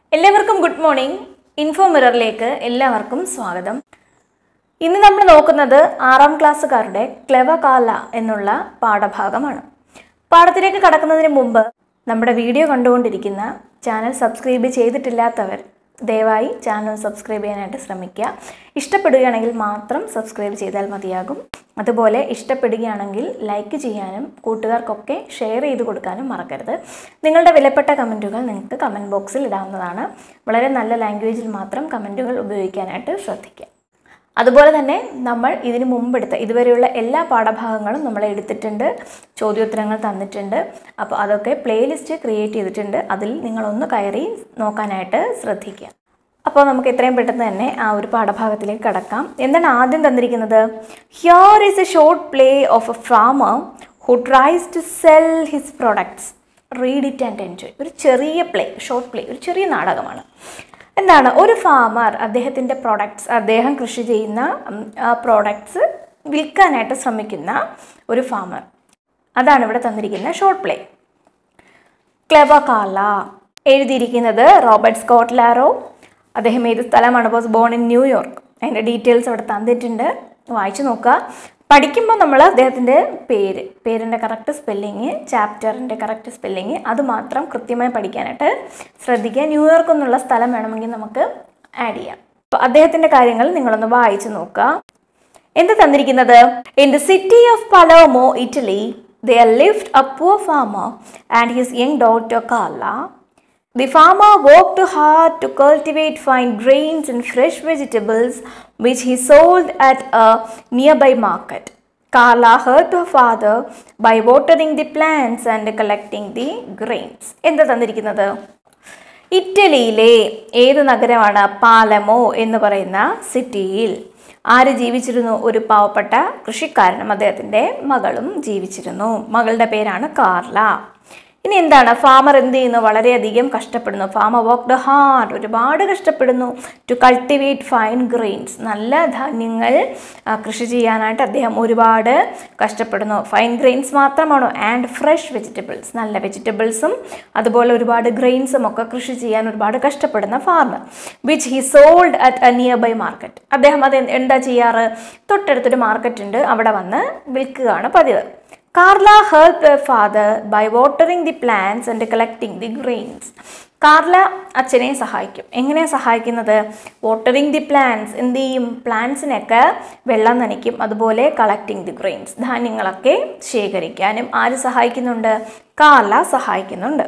എല്ലാവർക്കും good morning info മിററിലേക്ക് എല്ലാവർക്കും സ്വാഗതം ഇന്ന് നമ്മൾ നോക്കുന്നത് ആറാം ക്ലാസ്സുകാരുടെ ക്ലെവ കാല എന്നുള്ള പാഠഭാഗമാണ് പാഠത്തിലേക്ക് കടക്കുന്നതിന് മുമ്പ് നമ്മുടെ വീഡിയോ കണ്ടുകൊണ്ടിരിക്കുന്ന ചാനൽ സബ്സ്ക്രൈബ് ചെയ്തിട്ടില്ലാത്തവർ ദയവായി ചാനൽ സബ്സ്ക്രൈബ് ചെയ്യാനായിട്ട് ശ്രമിക്കുക ഇഷ്ടപ്പെടുകയാണെങ്കിൽ മാത്രം സബ്സ്ക്രൈബ് ചെയ്താൽ മതിയാകും അതുപോലെ ഇഷ്ടപ്പെടുകയാണെങ്കിൽ ലൈക്ക് ചെയ്യാനും കൂട്ടുകാർക്കൊക്കെ ഷെയർ ചെയ്ത് കൊടുക്കാനും മറക്കരുത് നിങ്ങളുടെ വിലപ്പെട്ട കമൻറ്റുകൾ നിങ്ങൾക്ക് കമൻറ്റ് ബോക്സിൽ ഇടാവുന്നതാണ് വളരെ നല്ല ലാംഗ്വേജിൽ മാത്രം കമൻറ്റുകൾ ഉപയോഗിക്കാനായിട്ട് ശ്രദ്ധിക്കുക അതുപോലെ തന്നെ നമ്മൾ ഇതിനു മുമ്പെടുത്ത ഇതുവരെയുള്ള എല്ലാ പാഠഭാഗങ്ങളും നമ്മൾ എടുത്തിട്ടുണ്ട് ചോദ്യോത്തരങ്ങൾ തന്നിട്ടുണ്ട് അപ്പോൾ അതൊക്കെ പ്ലേലിസ്റ്റ് ക്രിയേറ്റ് ചെയ്തിട്ടുണ്ട് അതിൽ നിങ്ങളൊന്ന് കയറി നോക്കാനായിട്ട് ശ്രദ്ധിക്കുക അപ്പോൾ നമുക്ക് എത്രയും പെട്ടെന്ന് തന്നെ ആ ഒരു പാഠഭാഗത്തിലേക്ക് കടക്കാം എന്താണ് ആദ്യം തന്നിരിക്കുന്നത് here is a short play of a farmer who tries to sell his products read it and enjoy ഒരു ചെറിയ പ്ലേ ഷോർട്ട് പ്ലേ ഒരു ചെറിയ നാടകമാണ് എന്താണ് ഒരു ഫാമർ അദ്ദേഹത്തിൻ്റെ പ്രോഡക്ട്സ് അദ്ദേഹം കൃഷി ചെയ്യുന്ന പ്രോഡക്ട്സ് വിൽക്കാനായിട്ട് ശ്രമിക്കുന്ന ഒരു ഫാമർ അതാണ് ഇവിടെ തന്നിരിക്കുന്ന ഷോർട്ട് പ്ലേ ക്ലെവകാല എഴുതിയിരിക്കുന്നത് റോബർട്ട് സ്കോട്ട് ലാറോ അദ്ദേഹം ഏത് സ്ഥലമാണ് ബോസ് ബോൺ ഇൻ ന്യൂയോർക്ക് അതിൻ്റെ ഡീറ്റെയിൽസ് അവിടെ തന്നിട്ടുണ്ട് വായിച്ചു നോക്കുക പഠിക്കുമ്പോൾ നമ്മൾ അദ്ദേഹത്തിൻ്റെ പേര് പേരിൻ്റെ കറക്റ്റ് സ്പെല്ലിങ് ചാപ്റ്ററിൻ്റെ കറക്റ്റ് സ്പെല്ലിങ് അത് മാത്രം കൃത്യമായി പഠിക്കാനായിട്ട് ശ്രദ്ധിക്കുക ന്യൂയോർക്ക് എന്നുള്ള സ്ഥലം വേണമെങ്കിൽ നമുക്ക് ആഡ് ചെയ്യാം അപ്പോൾ അദ്ദേഹത്തിൻ്റെ കാര്യങ്ങൾ നിങ്ങളൊന്ന് വായിച്ചു നോക്കുക എന്ത് തന്നിരിക്കുന്നത് in the city of Palermo Italy there lived a poor farmer and his young daughter Carla The farmer worked hard to cultivate fine grains and fresh vegetables, which he sold at a nearby market. Carla helped her father by watering the plants and collecting the grains. എന്താ തന്നിരിക്കുന്നത് ഇറ്റലിയിലെ ഏത് നഗരമാണ് പാലമോ എന്ന് പറയുന്ന സിറ്റിയിൽ ആര് ജീവിച്ചിരുന്നു ഒരു പാവപ്പെട്ട കൃഷിക്കാരനും അദ്ദേഹത്തിൻ്റെ മകളും ജീവിച്ചിരുന്നു മകളുടെ പേരാണ് കാർല ഇനി എന്താണ് ഫാമർ എന്ത് ചെയ്യുന്നു വളരെയധികം കഷ്ടപ്പെടുന്നു ഫാമർ വർക്ക്ഡ് ഹാർഡ് ഒരുപാട് കഷ്ടപ്പെടുന്നു ടു കൾട്ടിവേറ്റ് ഫൈൻ ഗ്രെയിൻസ് നല്ല ധാന്യങ്ങൾ ആ, കൃഷി ചെയ്യാനായിട്ട് അദ്ദേഹം ഒരുപാട് കഷ്ടപ്പെടുന്നു ഫൈൻ ഗ്രെയിൻസ് മാത്രമാണോ ആൻഡ് ഫ്രഷ് വെജിറ്റബിൾസ് നല്ല വെജിറ്റബിൾസും അതുപോലെ ഒരുപാട് ഗ്രെയിൻസും ഒക്കെ കൃഷി ചെയ്യാൻ ഒരുപാട് കഷ്ടപ്പെടുന്ന farmer which he sold at a nearby market അദ്ദേഹം അത് എന്താ ചെയ്യാറ് തൊട്ടടുത്തൊരു മാർക്കറ്റ് ഉണ്ട് അവിടെ വന്ന് വിൽക്കുകയാണ് പതിവ് Carla help father by watering the plants and collecting the grains Carla അച്ഛനെ സഹായിക്കും എങ്ങനെയാണ് സഹായിക്കുന്നത് വാട്ടറിങ് ദി പ്ലാന്റ്സ് എന്ത് ചെയ്യും പ്ലാന്റ്സിനൊക്കെ വെള്ളം നനയ്ക്കും അതുപോലെ കളക്ടിങ് ദി ഗ്രെയിൻസ് ധാന്യങ്ങളൊക്കെ ശേഖരിക്കാനും ആര് സഹായിക്കുന്നുണ്ട് കാർല സഹായിക്കുന്നുണ്ട്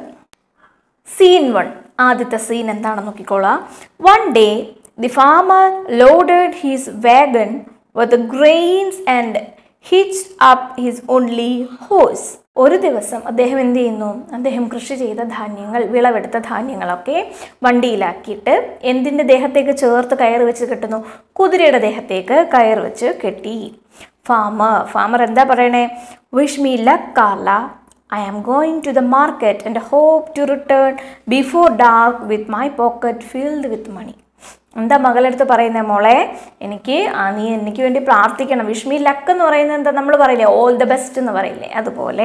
സീൻ വൺ ആദ്യത്തെ സീൻ എന്താണെന്ന് നോക്കിക്കോളാം one day the farmer loaded his wagon with grains and hitch up his only horse ഒരു ദിവസം അദ്ദേഹം എന്ത് ചെയ്യുന്നു അദ്ദേഹം കൃഷി ചെയ്ത ധാന്യങ്ങൾ വിളവെടുത്ത ധാന്യങ്ങളൊക്കെ വണ്ടിയിലാക്കിയിട്ട് എന്തിൻ്റെ ദേഹത്തേക്ക് ചേർത്ത് കയറ് വെച്ച് കെട്ടുന്നു കുതിരയുടെ ദേഹത്തേക്ക് കയറ് വെച്ച് കെട്ടി ഫാമർ ഫാമർ എന്താ പറയണേ wish me luck Carla I am going to the market and hope to return before dark with my pocket filled with money. എന്താ മകളെടുത്ത് പറയുന്നത് മോളെ എനിക്ക് ആ നീ എനിക്ക് വേണ്ടി പ്രാർത്ഥിക്കണം വിഷ്മി ലക്ക് എന്ന് പറയുന്നത് എന്താ നമ്മൾ പറയില്ലേ ഓൾ ദ ബെസ്റ്റ് എന്ന് പറയില്ലേ അതുപോലെ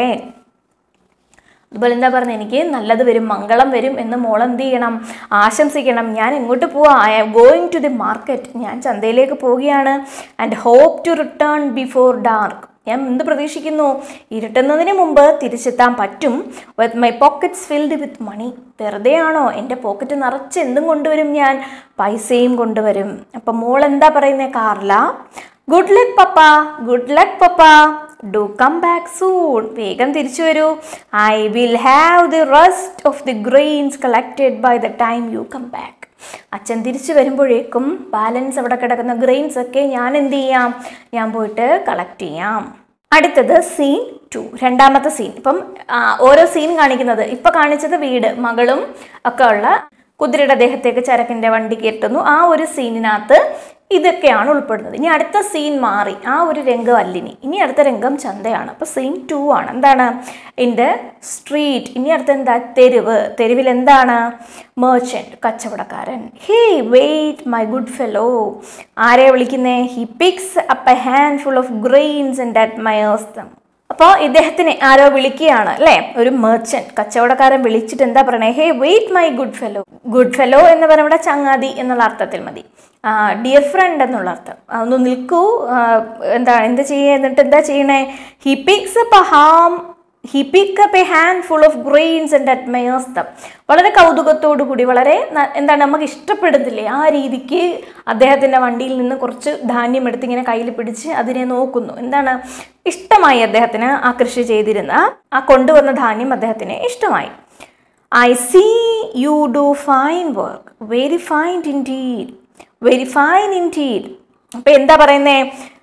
അതുപോലെ എന്താ പറയുന്നത് എനിക്ക് നല്ലത് വരും മംഗളം വരും എന്ന് മോൾ എന്ത് ചെയ്യണം ആശംസിക്കണം ഞാൻ എങ്ങോട്ട് പോവാ I am going to the market ഞാൻ ചന്തയിലേക്ക് പോവുകയാണ് and hope to return before dark ഞാൻ എന്ത് പ്രതീക്ഷിക്കുന്നു ഇരുട്ടുന്നതിന് മുമ്പ് തിരിച്ചെത്താൻ പറ്റും with my pockets filled with money വെറുതെ ആണോ എൻ്റെ പോക്കറ്റ് നിറച്ച് എന്തും കൊണ്ടുവരും ഞാൻ പൈസയും കൊണ്ടുവരും അപ്പം മോൾ എന്താ പറയുന്നത് Carla good luck papa good luck papa do come back soon വേഗം തിരിച്ചു വരൂ I will have the rest of the grains collected by the time you come back അച്ഛൻ തിരിച്ചു വരുമ്പോഴേക്കും ബാലൻസ് അവിടെ കിടക്കുന്ന ഗ്രെയിൻസ് ഒക്കെ ഞാൻ എന്ത് ചെയ്യാം ഞാൻ പോയിട്ട് കളക്ട് ചെയ്യാം അടുത്തത് സീൻ ടു രണ്ടാമത്തെ സീൻ ഇപ്പം ആ, ഓരോ സീൻ കാണിക്കുന്നത് ഇപ്പം കാണിച്ചത് വീട് മകളും ഒക്കെ ഉള്ള കുതിരയുടെ ദേഹത്തേക്ക് ചരക്കിൻ്റെ വണ്ടി കയറ്റുന്നു ആ ഒരു സീനിനകത്ത് ഇതൊക്കെയാണ് ഉൾപ്പെടുന്നത് ഇനി അടുത്ത സീൻ മാറി ആ ഒരു രംഗം അല്ലിനി ഇനി അടുത്ത രംഗം ചന്തയാണ് അപ്പോൾ സീൻ ടു ആണ് എന്താണ് ഇൻ ദ സ്ട്രീറ്റ് ഇനി അടുത്ത എന്താ തെരുവ് തെരുവിൽ എന്താണ് മേർച്ചൻറ്റ് കച്ചവടക്കാരൻ hey wait my good fellow ആരെ വിളിക്കുന്നേ he picks up a handful of grains and admires them അപ്പോൾ ഇദ്ദേഹത്തിന് ആരോ വിളിക്കുകയാണ് അല്ലേ ഒരു മെർച്ചന്റ് കച്ചവടക്കാരൻ വിളിച്ചിട്ട് എന്താ പറയണേ hey wait my good fellow good fellow എന്ന് പറയുമ്പോൾ ചങ്ങാതി എന്നുള്ള അർത്ഥത്തിൽ മതി ഡിയർ ഫ്രണ്ട് എന്നുള്ള അർത്ഥം ആ, ഒന്ന് നിൽക്കൂ ആ, എന്താണ് എന്താ ചെയ്യുക എന്നിട്ട് എന്താ ചെയ്യണേ he picks up hmm he pick up a handful of grains and admires them വളരെ കൗതുകത്തോടു കൂടി വളരെ ന- എന്താണ് നമുക്ക് ഇഷ്ടപ്പെടുന്നില്ലേ ആ രീതിക്ക് അദ്ദേഹത്തിൻ്റെ വണ്ടിയിൽ നിന്ന് കുറച്ച് ധാന്യം എടുത്ത് ഇങ്ങനെ കയ്യിൽ പിടിച്ച് അതിനെ നോക്കുന്നു എന്താണ് ഇഷ്ടമായി അദ്ദേഹത്തിന് ആ കൃഷി ചെയ്തിരുന്ന ആ കൊണ്ടുവന്ന ധാന്യം അദ്ദേഹത്തിന് ഇഷ്ടമായി I see you do fine work very fine indeed very fine indeed അപ്പം എന്താ പറയുന്നേ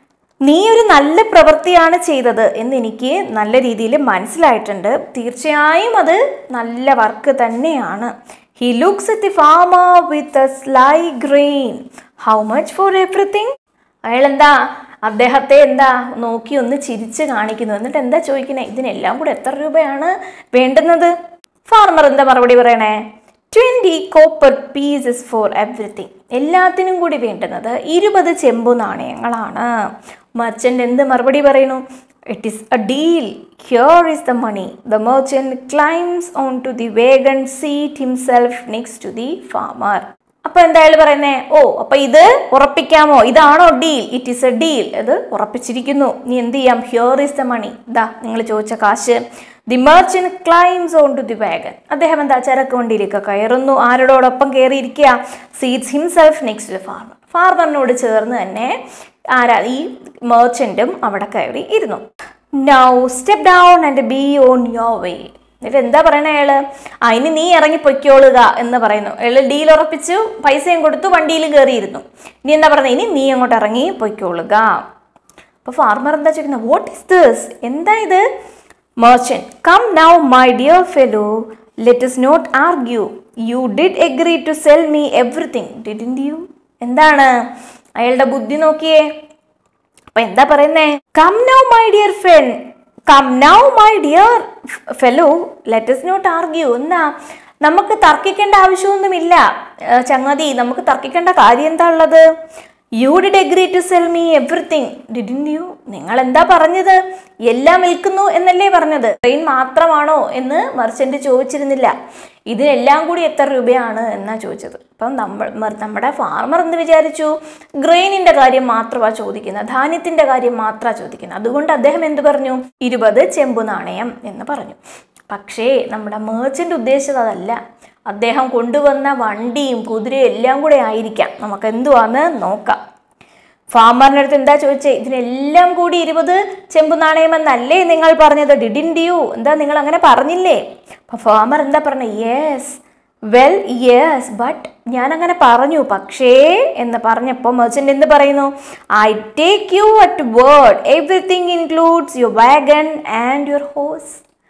നീ ഒരു നല്ല പ്രവൃത്തിയാണ് ചെയ്തത് എന്ന് എനിക്ക് നല്ല രീതിയിൽ മനസ്സിലായിട്ടുണ്ട് തീർച്ചയായും അത് നല്ല വർക്ക് തന്നെയാണ് he looks at the farmer with a sly grin how much for everything അയാൾ എന്താ അദ്ദേഹത്തെ എന്താ നോക്കി ഒന്ന് ചിരിച്ച് കാണിക്കുന്നു എന്നിട്ട് എന്താ ചോദിക്കുന്നത് ഇതിനെല്ലാം കൂടെ എത്ര രൂപയാണ് വേണ്ടുന്നത് ഫാർമർ എന്താ മറുപടി പറയണേ twenty copper pieces for everything എല്ലാത്തിനും കൂടി വേണ്ടുന്നത് ഇരുപത് ചെമ്പു നാണയങ്ങളാണ് മർച്ചൻ്റ് എന്ത് മറുപടി പറയുന്നു it is a deal here is the money the merchant climbs on to the wagon seat himself next to the farmer അപ്പൊ എന്തായാലും പറയുന്നേ ഓ അപ്പൊ ഇത് ഉറപ്പിക്കാമോ ഇതാണോ deal it is a deal ഇത് ഉറപ്പിച്ചിരിക്കുന്നു നീ എന്ത് ചെയ്യാം ഹിയർ ഈസ് ദ മണി ഇതാ നിങ്ങൾ ചോദിച്ച കാശ് the merchant climbs on to the wagon അദ്ദേഹം എന്താ ചരക്ക് വണ്ടിയിലേക്ക് കയറുന്നു ആരോടൊപ്പം കയറിയിരിക്കുക seats himself next to farmer ഫാർമറിനോട് ചേർന്ന് തന്നെ ആരാ ഈ മെർച്ചൻറ്റും അവിടെ കയറി ഇരുന്നു now step down and be on your way എന്നിട്ട് എന്താ പറയണ അയാള് ആ ഇനി നീ ഇറങ്ങി പൊയ്ക്കോളുക എന്ന് പറയുന്നു അയാള് ഡീൽ ഉറപ്പിച്ചു പൈസയും കൊടുത്തു വണ്ടിയിൽ കയറിയിരുന്നു ഇനി എന്താ പറയുന്നത് ഇനി നീ അങ്ങോട്ട് ഇറങ്ങി പൊയ്ക്കോളുക അപ്പോൾ ഫാർമർ എന്താ ചോദിക്കുന്നത് വാട്ട് ഈസ് ദിസ് എന്താ ഇത് merchant come now my dear fellow let us not argue you did agree to sell me everything didn't you എന്താണ് അയാളുടെ ബുദ്ധി നോക്കിയേ അപ്പൊ എന്താ പറയുന്നേ come now my dear friend come now my dear fellow let's not argue എന്നാ നമുക്ക് തർക്കിക്കേണ്ട ആവശ്യമൊന്നുമില്ല ഏർ ചങ്ങാതി നമുക്ക് തർക്കിക്കേണ്ട കാര്യം എന്താ ഉള്ളത് you did agree to sell me everything didn't you നിങ്ങൾ എന്താ പറഞ്ഞത് എല്ലാം വിൽക്കുന്നു എന്നല്ലേ പറഞ്ഞത് ട്രെയിൻ മാത്രമാണോ എന്ന് മർച്ചന്റ് ചോദിച്ചിരുന്നില്ല ഇതിനെല്ലാം കൂടി എത്ര രൂപയാണ് എന്നാ ചോദിച്ചത് അപ്പം നമ്മൾ മർ- നമ്മുടെ ഫാർമർ എന്ത് വിചാരിച്ചു ഗ്രെയിനിന്റെ കാര്യം മാത്രമാണ് ചോദിക്കുന്നത് ധാന്യത്തിന്റെ കാര്യം മാത്രമാണ് ചോദിക്കുന്നത് അതുകൊണ്ട് അദ്ദേഹം എന്ത് പറഞ്ഞു ഇരുപത് ചെമ്പു നാണയം എന്ന് പറഞ്ഞു പക്ഷേ നമ്മുടെ മേർച്ചൻ്റ് ഉദ്ദേശിച്ചത് അതല്ല അദ്ദേഹം കൊണ്ടുവന്ന വണ്ടിയും കുതിരയും എല്ലാം കൂടെ ആയിരിക്കാം നമുക്ക് എന്തുവാന്ന് നോക്കാം ഫാമറിൻ്റെ അടുത്ത് എന്താ ചോദിച്ചേ ഇതിനെല്ലാം കൂടി ഇരുപത് ചെമ്പു നാണയമെന്നല്ലേ നിങ്ങൾ പറഞ്ഞത് ഡിഡിൻ യു എന്താ നിങ്ങൾ അങ്ങനെ പറഞ്ഞില്ലേ അപ്പൊ ഫാമർ എന്താ പറഞ്ഞത് യെസ് വെൽ യെസ് ബട്ട് ഞാൻ അങ്ങനെ പറഞ്ഞു പക്ഷേ എന്ന് പറഞ്ഞപ്പോൾ മെർച്ചൻ്റ് എന്ത് പറയുന്നു I take you at word everything includes your wagon and your horse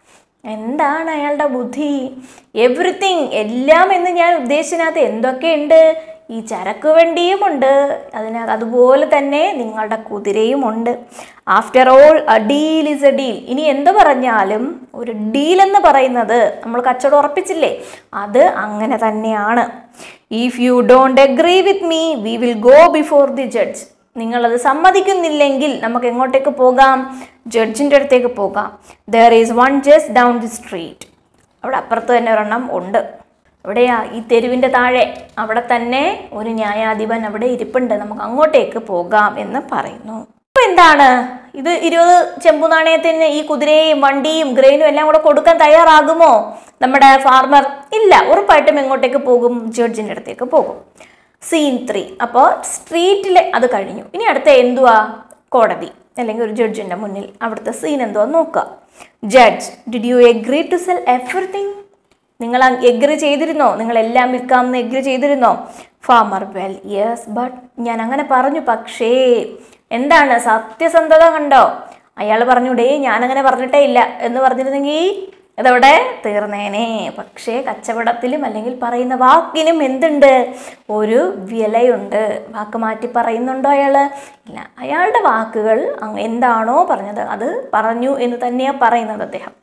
എന്താണ് അയാളുടെ ബുദ്ധി എവറിത്തിങ് എല്ലാം എന്ന് ഞാൻ ഉദ്ദേശിച്ചതിനകത്ത് എന്തൊക്കെയുണ്ട് ഈ ചരക്ക് വണ്ടിയുമുണ്ട് അതിനകത്ത് അതുപോലെ തന്നെ നിങ്ങളുടെ കുതിരയുമുണ്ട് after all a deal is a deal ഇനി എന്ത് പറഞ്ഞാലും ഒരു ഡീൽ എന്ന് പറയുന്നത് നമ്മൾ കച്ചവടം ഉറപ്പിച്ചില്ലേ അത് അങ്ങനെ തന്നെയാണ് if you don't agree with me we will go before the judge നിങ്ങളത് സമ്മതിക്കുന്നില്ലെങ്കിൽ നമുക്ക് എങ്ങോട്ടേക്ക് പോകാം ജഡ്ജിൻ്റെ അടുത്തേക്ക് പോകാം there is one just down the street അവിടെ അപ്പുറത്ത് തന്നെ ഒരെണ്ണം ഉണ്ട് എവിടെയാ ഈ തെരുവിൻ്റെ താഴെ അവിടെ തന്നെ ഒരു ന്യായാധിപൻ അവിടെ ഇരിപ്പുണ്ട് നമുക്ക് അങ്ങോട്ടേക്ക് പോകാം എന്ന് പറയുന്നു അപ്പൊ എന്താണ് ഇത് ഇരുപത് ചെമ്പു നാണയത്തിന് ഈ കുതിരയും വണ്ടിയും ഗ്രെയിനും എല്ലാം കൂടെ കൊടുക്കാൻ തയ്യാറാകുമോ നമ്മുടെ ഫാർമർ ഇല്ല ഉറപ്പായിട്ടും എങ്ങോട്ടേക്ക് പോകും ജഡ്ജിൻ്റെ അടുത്തേക്ക് പോകും സീൻ ത്രീ അപ്പോൾ സ്ട്രീറ്റിൽ അത് കഴിഞ്ഞു ഇനി അടുത്ത എന്തുവാ കോടതി അല്ലെങ്കിൽ ഒരു ജഡ്ജിൻ്റെ മുന്നിൽ അവിടുത്തെ സീൻ എന്തുവാ നോക്കുക judge did you agree to sell everything നിങ്ങൾ എഗ്രി ചെയ്തിരുന്നോ നിങ്ങൾ എല്ലാം വിൽക്കാമെന്ന് എഗ്രി ചെയ്തിരുന്നോ ഫാമർ വെൽ യെസ് ബട്ട് ഞാൻ അങ്ങനെ പറഞ്ഞു പക്ഷേ എന്താണ് സത്യസന്ധത കണ്ടോ അയാൾ പറഞ്ഞു ഡേ ഞാനങ്ങനെ പറഞ്ഞിട്ടേ ഇല്ല എന്ന് പറഞ്ഞിരുന്നെങ്കിൽ ഇതവിടെ തീർന്നേനെ പക്ഷേ കച്ചവടത്തിലും അല്ലെങ്കിൽ പറയുന്ന വാക്കിനും എന്തുണ്ട് ഒരു വിലയുണ്ട് വാക്ക് മാറ്റി പറയുന്നുണ്ടോ അയാൾ ഇല്ല അയാളുടെ വാക്കുകൾ അങ്ങ് എന്താണോ പറഞ്ഞത് അത് പറഞ്ഞു എന്ന് തന്നെയാണ് പറയുന്നത് അദ്ദേഹം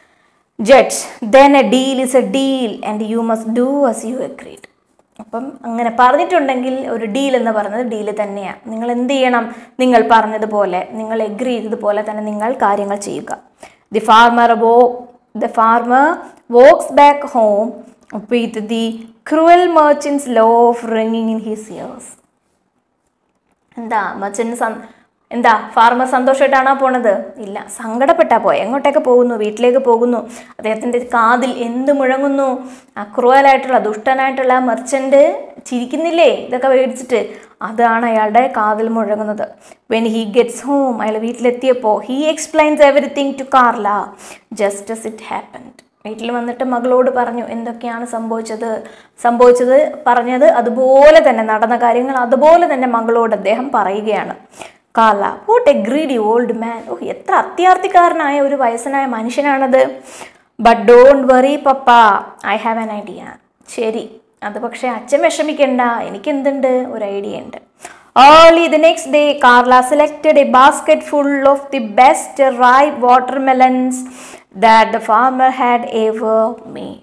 judge then a deal is a deal and you must do as you agreed അപ്പം അങ്ങനെ പറഞ്ഞിട്ടുണ്ടെങ്കിൽ ഒരു ഡീൽ എന്ന് പറയുന്നത് ഡീൽ തന്നെയാണ് നിങ്ങൾ എന്ത് ചെയ്യണം നിങ്ങൾ പറഞ്ഞതുപോലെ നിങ്ങൾ എഗ്രി ചെയ്തതുപോലെ തന്നെ നിങ്ങൾ കാര്യങ്ങൾ ചെയ്യുക ദി ഫാർമർ വോ the farmer walks back home with the cruel merchant's laugh റിങ്ങിങ് ഇൻ ഹിസ് ഇയേഴ്സ് എന്താ മച്ചന് എന്താ ഫാർമർ സന്തോഷമായിട്ടാണോ പോണത് ഇല്ല സങ്കടപ്പെട്ടാ പോയ എങ്ങോട്ടേക്ക് പോകുന്നു വീട്ടിലേക്ക് പോകുന്നു അദ്ദേഹത്തിൻ്റെ കാതിൽ എന്ത് മുഴങ്ങുന്നു ആ ക്രൂവലായിട്ടുള്ള ദുഷ്ടനായിട്ടുള്ള മെർച്ചൻ്റ് ചിരിക്കുന്നില്ലേ ഇതൊക്കെ മേടിച്ചിട്ട് അതാണ് അയാളുടെ കാതിൽ മുഴങ്ങുന്നത് വെൻ ഹി ഗെറ്റ്സ് ഹോം അയാൾ വീട്ടിലെത്തിയപ്പോൾ he explains everything to Carla just as it happened വീട്ടിൽ വന്നിട്ട് മകളോട് പറഞ്ഞു എന്തൊക്കെയാണ് സംഭവിച്ചത് സംഭവിച്ചത് പറഞ്ഞത് അതുപോലെ തന്നെ നടന്ന കാര്യങ്ങൾ അതുപോലെ തന്നെ മകളോട് അദ്ദേഹം പറയുകയാണ് Carla what a greedy old man ഓ എത്ര അത്യാർത്ഥിക്കാരനായ ഒരു വയസ്സനായ മനുഷ്യനാണത് but don't worry papa I have an idea ശരി അത് പക്ഷേ അച്ഛൻ വിഷമിക്കണ്ട എനിക്ക് എന്തുണ്ട് ഒരു ഐഡിയ ഉണ്ട് Early the next day, Carla selected a basket full of the best ripe watermelons that the farmer had ever made.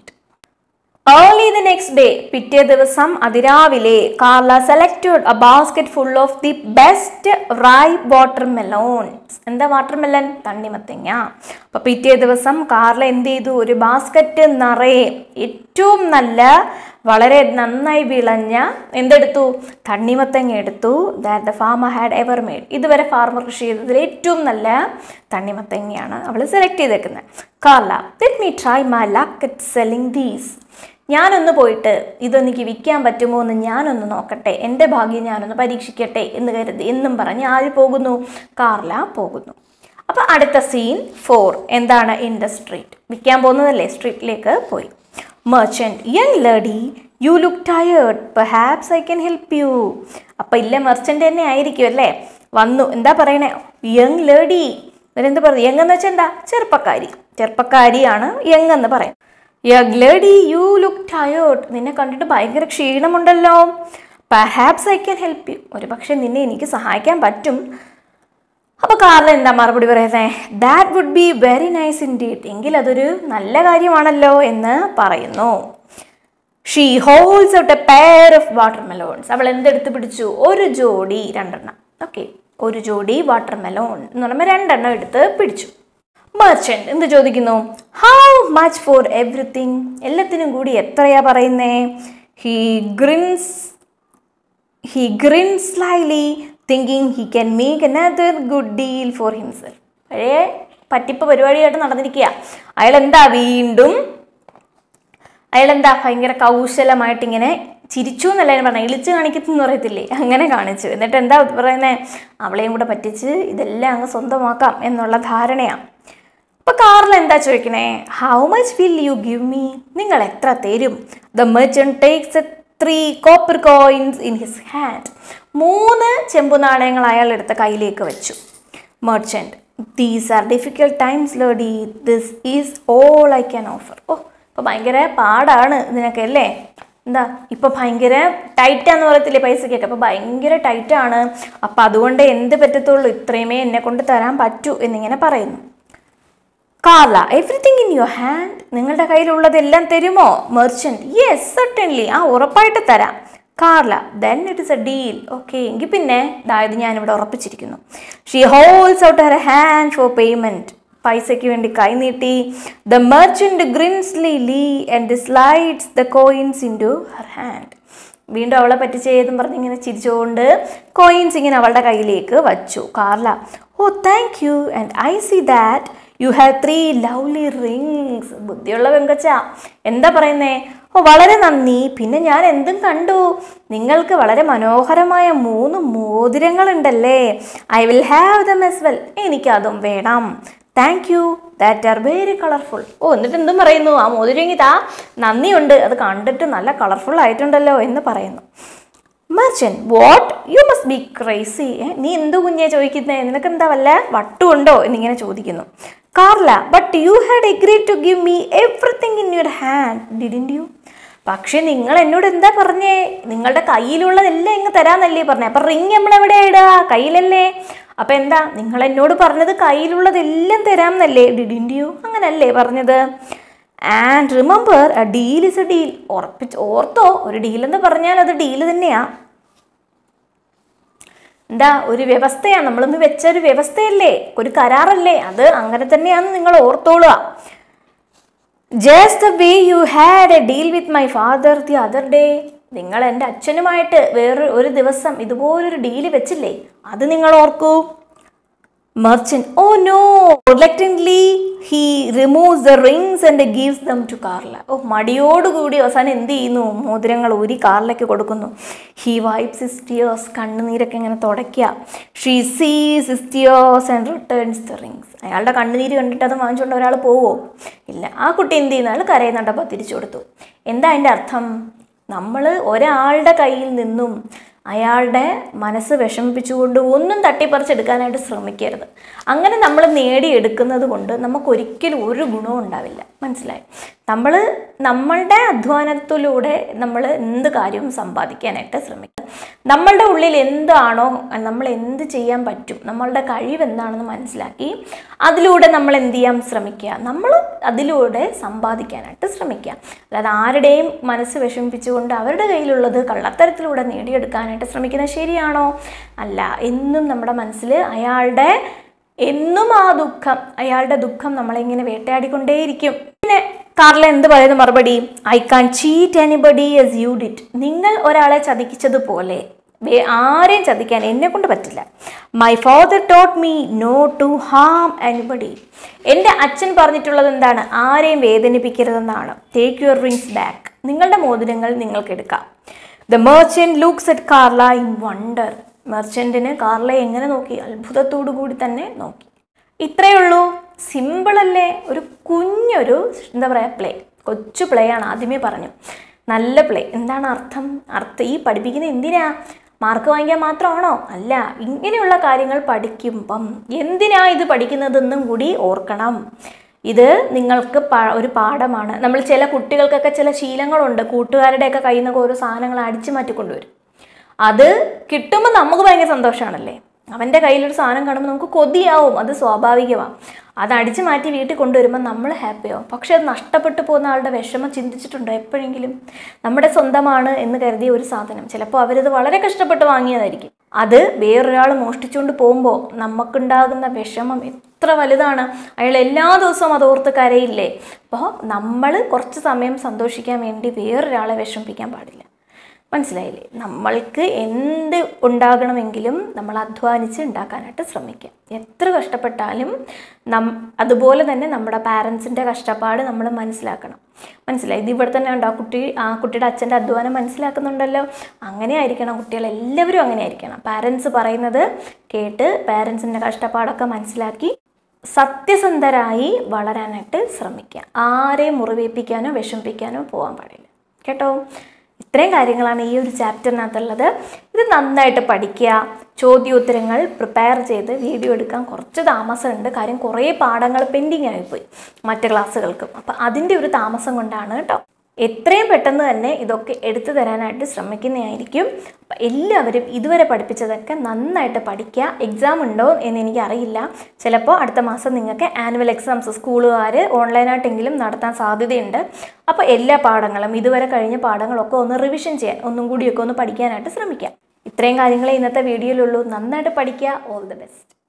Early the next day പിറ്റേ ദിവസം അതിരാവിലെ Carla selected a basket full of the best ripe watermelons എന്താ water melon തണ്ണിമത്തങ്ങ അപ്പൊ പിറ്റേ ദിവസം Carla എന്ത് ചെയ്തു ഒരു ബാസ്ക്കറ്റ് നിറയെ ഏറ്റവും നല്ല വളരെ നന്നായി വിളഞ്ഞ എന്തെടുത്തു തണ്ണിമത്തങ്ങ എടുത്തു that the farmer had ever made ഇതുവരെ ഫാർമർ കൃഷി ചെയ്തതിൽ ഏറ്റവും നല്ല തണ്ണിമത്തങ്ങയാണ് അവൾ സെലക്ട് ചെയ്തേക്കുന്നത് Carla let me try my luck at selling these ഞാനൊന്ന് പോയിട്ട് ഇതെനിക്ക് വിൽക്കാൻ പറ്റുമോ എന്ന് ഞാനൊന്ന് നോക്കട്ടെ എൻ്റെ ഭാഗ്യം ഞാനൊന്ന് പരീക്ഷിക്കട്ടെ എന്ന് കരുതി എന്നും പറഞ്ഞ് ആര് പോകുന്നു കാർല പോകുന്നു അപ്പോൾ അടുത്ത സീൻ ഫോർ എന്താണ് ഇൻ ദ സ്ട്രീറ്റ് വിൽക്കാൻ പോകുന്നതല്ലേ സ്ട്രീറ്റിലേക്ക് പോയി merchant young lady you look tired perhaps I can help you അപ്പം ഇല്ല മെർച്ചൻ്റ് തന്നെ ആയിരിക്കും അല്ലേ വന്നു എന്താ പറയണേ യങ് ലേഡി എന്ത് പറയുന്നത് യങ് എന്ന് വെച്ചാൽ എന്താ ചെറുപ്പക്കാരി ചെറുപ്പക്കാരിയാണ് യങ് എന്ന് പറയാം young lady you look tired നിന്നെ കണ്ടിട്ട് ഭയങ്കര ക്ഷീണമുണ്ടല്ലോ perhaps I can help you ഒരു പക്ഷേ നിന്നെ എനിക്ക് സഹായിക്കാൻ പറ്റും അപ്പോൾ കാർല എന്താ മറുപടി പറയുന്നത് that would be very nice indeed എങ്കിൽ അതൊരു നല്ല കാര്യമാണല്ലോ എന്ന് പറയുന്നു she holds out a pair of watermelons അവൾ എന്തെടുത്ത് പിടിച്ചു ഒരു ജോഡി രണ്ടെണ്ണം ഓക്കെ ഒരു ജോഡി വാട്ടർ മെലോൺ എന്ന് പറയുമ്പോൾ രണ്ടെണ്ണം എടുത്ത് പിടിച്ചു മെർച്ചൻ്റ് എന്ത് ചോദിക്കുന്നു ഹൗ മച്ച് ഫോർ എവറിത്തിങ് എല്ലാത്തിനും കൂടി എത്രയാ പറയുന്നേ he grins he grin slyly thinking he can make another good deal for himself പഴയ പറ്റിപ്പ് പരിപാടിയായിട്ട് നടന്നിരിക്കുക അയാൾ എന്താ വീണ്ടും അയാൾ എന്താ ഭയങ്കര കൗശലമായിട്ട് ഇങ്ങനെ ചിരിച്ചു എന്നല്ല ഞാൻ പറഞ്ഞത് ഇളിച്ച് കാണിക്കുന്നു പറയത്തില്ലേ അങ്ങനെ കാണിച്ചു എന്നിട്ട് എന്താ പറയുന്നത് അവളെയും കൂടെ പറ്റിച്ച് ഇതെല്ലാം അങ്ങ് സ്വന്തമാക്കാം എന്നുള്ള ധാരണയാണ് അപ്പൊ കാറിൽ എന്താ ചോദിക്കണേ how much will you give me നിങ്ങൾ എത്ര തരും the merchant takes three copper coins in his hand മൂന്ന് ചെമ്പു നാണയങ്ങൾ അയാൾ എടുത്ത കയ്യിലേക്ക് വെച്ചു merchant these are difficult times lady this is all I can offer ഓ ഇപ്പോൾ ഭയങ്കര പാടാണ് ഇതിനൊക്കെ അല്ലേ എന്താ ഇപ്പൊ ഭയങ്കര ടൈറ്റാന്ന് പറയത്തില്ലേ പൈസക്കൊക്കെ അപ്പോൾ ഭയങ്കര ടൈറ്റാണ് അപ്പം അതുകൊണ്ട് എന്ത് പറ്റത്തുള്ളൂ ഇത്രയുമേ എന്നെ കൊണ്ട് തരാൻ പറ്റൂ എന്നിങ്ങനെ പറയുന്നു Carla everything in your hand നിങ്ങളുടെ കയ്യിലുള്ളതെല്ലാം തരുമോ മെർച്ചൻറ്റ് യെസ് സർട്ടൻലി ആ ഉറപ്പായിട്ട് തരാം Carla then it is a deal okay എങ്കിൽ പിന്നെ അതായത് ഞാനിവിടെ ഉറപ്പിച്ചിരിക്കുന്നു she holds out her hand for payment പൈസയ്ക്ക് വേണ്ടി കൈ നീട്ടി the merchant grins slyly and slides the coins into her hand വീണ്ടും അവളെ പറ്റിച്ചേതും പറഞ്ഞ് ഇങ്ങനെ ചിരിച്ചുകൊണ്ട് കോയിൻസ് ഇങ്ങനെ അവളുടെ കയ്യിലേക്ക് വച്ചു Carla oh thank you and I see that you have three lovely rings ബുദ്ധിയുള്ള വെങ്കച്ച എന്താ പറയുന്നേ ഓ വളരെ നന്ദി പിന്നെ ഞാൻ എന്തും കണ്ടു നിങ്ങൾക്ക് വളരെ മനോഹരമായ മൂന്ന് മോതിരങ്ങളുണ്ടല്ലേ I will have them as well എനിക്കതും വേണം thank you that are very colourful ഓ എന്നിട്ട് എന്തും പറയുന്നു ആ മോതിരം ഇതാ നന്ദിയുണ്ട് അത് കണ്ടിട്ട് നല്ല കളർഫുൾ ആയിട്ടുണ്ടല്ലോ എന്ന് പറയുന്നു merchant what you must be crazy നീ എന്തു കുഞ്ഞെ ചോദിക്കുന്നേ നിനക്ക് എന്താ വല്ല വട്ടുണ്ടോ എന്നിങ്ങനെ ചോദിക്കുന്നു Carla but you had agree to give me everything in your hand didn't you പക്ഷെ നിങ്ങൾ എന്നോട് എന്താ പറഞ്ഞേ നിങ്ങളുടെ കയ്യിലുള്ളതെല്ലാം ഇങ്ങ് തരാന്നല്ലേ പറഞ്ഞേ അപ്പൊ റിങ് നമ്മൾ എവിടെയാ ഇടുക കയ്യിലല്ലേ അപ്പൊ എന്താ നിങ്ങൾ എന്നോട് പറഞ്ഞത് കയ്യിലുള്ളതെല്ലാം തരാമെന്നല്ലേ ഡിഡിൻ യു അങ്ങനല്ലേ പറഞ്ഞത് and remember a deal is a deal ഉറപ്പിച്ച് ഓർത്തോ ഒരു ഡീൽ എന്ന് പറഞ്ഞാൽ അത് ഡീൽ തന്നെയാ എന്താ ഒരു വ്യവസ്ഥയാണ് നമ്മളൊന്ന് വെച്ച ഒരു വ്യവസ്ഥയല്ലേ ഒരു കരാറല്ലേ അത് അങ്ങനെ തന്നെയാണെന്ന് നിങ്ങൾ ഓർത്തോളുക just the way you had a deal with my father the other day നിങ്ങൾ എൻ്റെ അച്ഛനുമായിട്ട് വേറെ ഒരു ദിവസം ഇതുപോലൊരു ഡീല് വെച്ചില്ലേ അത് നിങ്ങൾ ഓർക്കൂ merchant oh no reluctantly he removes the rings and gives them to Carla ഓ മടിയോടുകൂടി അവസാനം എന്ത് ചെയ്യുന്നു മോതിരങ്ങൾ ഊരി കാറിലേക്ക് കൊടുക്കുന്നു ഹി വൈപ്സ് his tears കണ്ണുനീരൊക്കെ ഇങ്ങനെ തുടയ്ക്കുക she sees his tears and returns the rings അയാളുടെ കണ്ണുനീര് കണ്ടിട്ട് അത് വാങ്ങിച്ചുകൊണ്ട് ഒരാൾ പോവോ ഇല്ല ആ കുട്ടി എന്ത് ചെയ്യുന്ന ആൾ കരയുന്നുണ്ടപ്പോൾ തിരിച്ചു കൊടുത്തു എന്താ അതിൻ്റെ അർത്ഥം നമ്മൾ ഒരാളുടെ കയ്യിൽ നിന്നും അയാളുടെ മനസ്സ് വിഷമിപ്പിച്ചുകൊണ്ട് ഒന്നും തട്ടിപ്പറിച്ചെടുക്കാനായിട്ട് ശ്രമിക്കരുത് അങ്ങനെ നമ്മൾ നേടിയെടുക്കുന്നത് കൊണ്ട് നമുക്കൊരിക്കലും ഒരു ഗുണവും ഉണ്ടാവില്ല മനസ്സിലായി നമ്മൾ നമ്മളുടെ അധ്വാനത്തിലൂടെ നമ്മൾ എന്ത് കാര്യവും സമ്പാദിക്കാനായിട്ട് ശ്രമിക്കുക നമ്മളുടെ ഉള്ളിൽ എന്താണോ നമ്മൾ എന്ത് ചെയ്യാൻ പറ്റും നമ്മളുടെ കഴിവ് എന്താണെന്ന് മനസ്സിലാക്കി അതിലൂടെ നമ്മൾ എന്ത് ചെയ്യാൻ ശ്രമിക്കുക നമ്മൾ അതിലൂടെ സമ്പാദിക്കാനായിട്ട് ശ്രമിക്കുക അല്ലാതെ ആരുടെയും മനസ്സ് വിഷമിപ്പിച്ചുകൊണ്ട് അവരുടെ കയ്യിലുള്ളത് കള്ളത്തരത്തിലൂടെ നേടിയെടുക്കാനായിട്ട് ശ്രമിക്കുന്നത് ശരിയാണോ അല്ല എന്നും നമ്മുടെ മനസ്സിൽ അയാളുടെ എന്നും ആ ദുഃഖം അയാളുടെ ദുഃഖം നമ്മളിങ്ങനെ വേട്ടയാടിക്കൊണ്ടേയിരിക്കും പിന്നെ കാർല എന്ത് പറയുന്നു മറുപടി I can't cheat anybody as you did നിങ്ങൾ ഒരാളെ ചതിക്കിച്ചതുപോലെ വേ- ആരെയും ചതിക്കാൻ എന്നെ കൊണ്ട് പറ്റില്ല my father taught me no to harm anybody എൻ്റെ അച്ഛൻ പറഞ്ഞിട്ടുള്ളത് എന്താണ് ആരെയും വേദനിപ്പിക്കരുതെന്നാണ് ടേക്ക് യുവർ റിങ്സ് ബാക്ക് നിങ്ങളുടെ മോതിരങ്ങൾ നിങ്ങൾക്ക് എടുക്കാം the merchant looks at Carla in wonder മെർച്ചൻറ്റിന് കാർലയെ എങ്ങനെ നോക്കി അത്ഭുതത്തോടു കൂടി തന്നെ നോക്കി ഇത്രയേ ഉള്ളൂ സിമ്പിളല്ലേ ഒരു കുഞ്ഞൊരു എന്താ പറയുക പ്ലേ കൊച്ചു പ്ലേ ആണ് ആദ്യമേ പറഞ്ഞു നല്ല പ്ലേ എന്താണ് അർത്ഥം അർത്ഥം ഈ പഠിപ്പിക്കുന്നത് എന്തിനാ മാർക്ക് വാങ്ങിക്കാൻ മാത്രമാണോ അല്ല ഇങ്ങനെയുള്ള കാര്യങ്ങൾ പഠിക്കുമ്പം എന്തിനാ ഇത് പഠിക്കുന്നതെന്നും കൂടി ഓർക്കണം ഇത് നിങ്ങൾക്ക് പ- ഒരു പാഠമാണ് നമ്മൾ ചില കുട്ടികൾക്കൊക്കെ ചില ശീലങ്ങളുണ്ട് കൂട്ടുകാരുടെയൊക്കെ കയ്യിൽ നിന്നൊക്കെ ഓരോ സാധനങ്ങൾ അടിച്ചു മാറ്റിക്കൊണ്ടുവരും അത് കിട്ടുമ്പോൾ നമുക്ക് ഭയങ്കര സന്തോഷമാണല്ലേ അവൻ്റെ കയ്യിലൊരു സാധനം കാണുമ്പോൾ നമുക്ക് കൊതിയാവും അത് സ്വാഭാവികമാണ് അത് അടിച്ചു മാറ്റി വീട്ടിൽ കൊണ്ടുവരുമ്പോൾ നമ്മൾ ഹാപ്പിയാവും പക്ഷെ അത് നഷ്ടപ്പെട്ടു പോകുന്ന ആളുടെ വിഷമം ചിന്തിച്ചിട്ടുണ്ടോ എപ്പോഴെങ്കിലും നമ്മുടെ സ്വന്തമാണ് എന്ന് കരുതിയ ഒരു സാധനം ചിലപ്പോൾ അവരത് വളരെ കഷ്ടപ്പെട്ട് വാങ്ങിയതായിരിക്കും അത് വേറൊരാൾ മോഷ്ടിച്ചുകൊണ്ട് പോകുമ്പോൾ നമുക്കുണ്ടാകുന്ന വിഷമം എത്ര വലുതാണ് അയാൾ എല്ലാ ദിവസവും അത് ഓർത്ത് കരയില്ലേ അപ്പോൾ നമ്മൾ കുറച്ച് സമയം സന്തോഷിക്കാൻ വേണ്ടി വേറൊരാളെ വിഷമിപ്പിക്കാൻ പാടില്ല മനസ്സിലായില്ലേ നമ്മൾക്ക് എന്ത് ഉണ്ടാകണമെങ്കിലും നമ്മൾ അധ്വാനിച്ച് ഉണ്ടാക്കാനായിട്ട് ശ്രമിക്കുക എത്ര കഷ്ടപ്പെട്ടാലും നം അതുപോലെ തന്നെ നമ്മുടെ പാരൻസിൻ്റെ കഷ്ടപ്പാട് നമ്മൾ മനസ്സിലാക്കണം മനസ്സിലായി ഇത് ഇവിടെ തന്നെ ഉണ്ടോ ആ കുട്ടി ആ കുട്ടിയുടെ അച്ഛൻ്റെ അധ്വാനം മനസ്സിലാക്കുന്നുണ്ടല്ലോ അങ്ങനെ ആയിരിക്കണം കുട്ടികൾ എല്ലാവരും അങ്ങനെ ആയിരിക്കണം പാരൻസ് പറയുന്നത് കേട്ട് പാരൻസിൻ്റെ കഷ്ടപ്പാടൊക്കെ മനസ്സിലാക്കി സത്യസന്ധരായി വളരാനായിട്ട് ശ്രമിക്കുക ആരെയും മുറിവേൽപ്പിക്കാനോ വിഷമിപ്പിക്കാനോ പോകാൻ പാടില്ല കേട്ടോ ഇത്രയും കാര്യങ്ങളാണ് ഈ ഒരു ചാപ്റ്ററിനകത്തുള്ളത് ഇത് നന്നായിട്ട് പഠിക്കുക ചോദ്യോത്തരങ്ങൾ പ്രിപ്പയർ ചെയ്ത് വീഡിയോ എടുക്കാൻ കുറച്ച് താമസമുണ്ട് കാര്യം കുറേ പാഠങ്ങൾ പെൻഡിങ് ആയിപ്പോയി മറ്റ് ക്ലാസ്സുകൾക്കും അപ്പം അതിൻ്റെ ഒരു താമസം കൊണ്ടാണ് കേട്ടോ എത്രയും പെട്ടെന്ന് തന്നെ ഇതൊക്കെ എടുത്തു തരാനായിട്ട് ശ്രമിക്കുന്നതായിരിക്കും അപ്പം എല്ലാവരും ഇതുവരെ പഠിപ്പിച്ചതൊക്കെ നന്നായിട്ട് പഠിക്കുക എക്സാം ഉണ്ടോ എന്ന് എനിക്കറിയില്ല ചിലപ്പോൾ അടുത്ത മാസം നിങ്ങൾക്ക് ആനുവൽ എക്സാംസ് സ്കൂളുകാർ ഓൺലൈനായിട്ടെങ്കിലും നടത്താൻ സാധ്യതയുണ്ട് അപ്പോൾ എല്ലാ പാഠങ്ങളും ഇതുവരെ കഴിഞ്ഞ പാഠങ്ങളൊക്കെ ഒന്ന് റിവിഷൻ ചെയ്യാൻ ഒന്നും കൂടിയൊക്കെ ഒന്ന് പഠിക്കാനായിട്ട് ശ്രമിക്കാം ഇത്രയും കാര്യങ്ങളെ ഇന്നത്തെ വീഡിയോയിലുള്ളൂ നന്നായിട്ട് പഠിക്കുക ഓൾ ദി ബെസ്റ്റ്